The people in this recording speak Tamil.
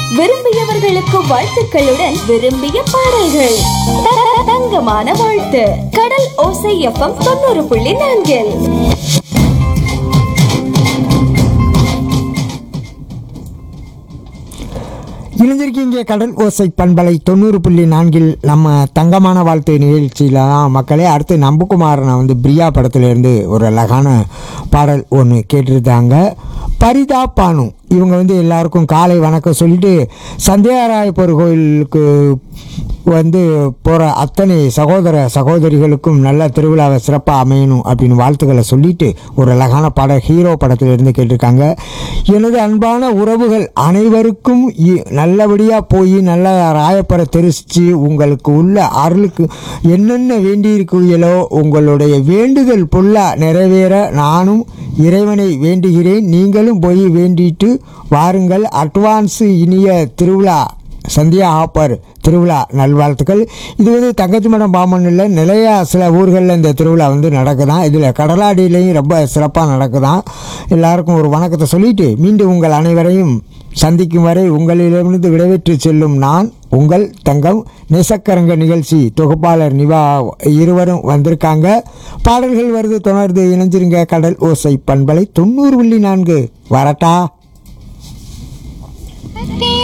விரும்பியவர்களுக்கு வாழ்த்துக்களுடன் விரும்பிய பாடல்கள் த- தங்கமான வாழ்த்து கடல் ஓசை எஃப்எம் தொண்ணூறு புள்ளி நான்கில் இணைஞ்சிருக்கீங்க கடல் ஓசை பண்பலை தொண்ணூறு புள்ளி நான்கில் நம்ம தங்கமான வாழ்த்து நிகழ்ச்சியில் தான் மக்களே அடுத்து நம்புகுமாரனை வந்து பிரியா படத்துலேருந்து ஒரு அழகான பாடல் ஒன்று கேட்டிருந்தாங்க பரிதா பானு இவங்க வந்து எல்லாருக்கும் காலை வணக்கம் சொல்லிட்டு சந்தியாராயப்பர் கோயிலுக்கு வந்து போகிற அத்தனை சகோதர சகோதரிகளுக்கும் நல்ல திருவிழாவை சிறப்பாக அமையணும் அப்படின்னு வாழ்த்துக்களை சொல்லிட்டு ஒரு அழகான படம் ஹீரோ படத்திலிருந்து கேட்டிருக்காங்க எனது அன்பான உறவுகள் அனைவருக்கும் இ- நல்லபடியாக போய் நல்ல ராயப்பரை தெரிச்சு உங்களுக்கு உள்ள அருளுக்கு என்னென்ன வேண்டியிருக்கீங்களோ உங்களுடைய வேண்டுதல் பொல்லாக நிறைவேற நானும் இறைவனை வேண்டுகிறேன் நீங்களும் போய் வேண்டிட்டு வாருங்கள் அட்வான்ஸு இனிய திருவிழா சந்தியா ஆப்பர் திருவிழா நல்வாழ்த்துக்கள் இது வந்து தங்கச்சி மடம் பாமனில் நிறைய சில ஊர்களில் இந்த திருவிழா வந்து நடக்குதான் இதில் கடலாடியிலையும் ரொம்ப சிறப்பாக நடக்குதான் எல்லாருக்கும் ஒரு வணக்கத்தை சொல்லிட்டு மீண்டும் உங்கள் அனைவரையும் சந்திக்கும் வரை உங்களிடமிருந்து விடைபெற்று செல்லும் நான் உங்கள் தங்கம் நெசக்கரங்க நிகழ்ச்சி தொகுப்பாளர் நிவா இருவரும் வந்திருக்காங்க பாடல்கள் வருது தொடர்ந்து இணைஞ்சிருங்க கடல் ஓசை பண்பலை தொண்ணூறு புள்ளி நான்கு வரட்டா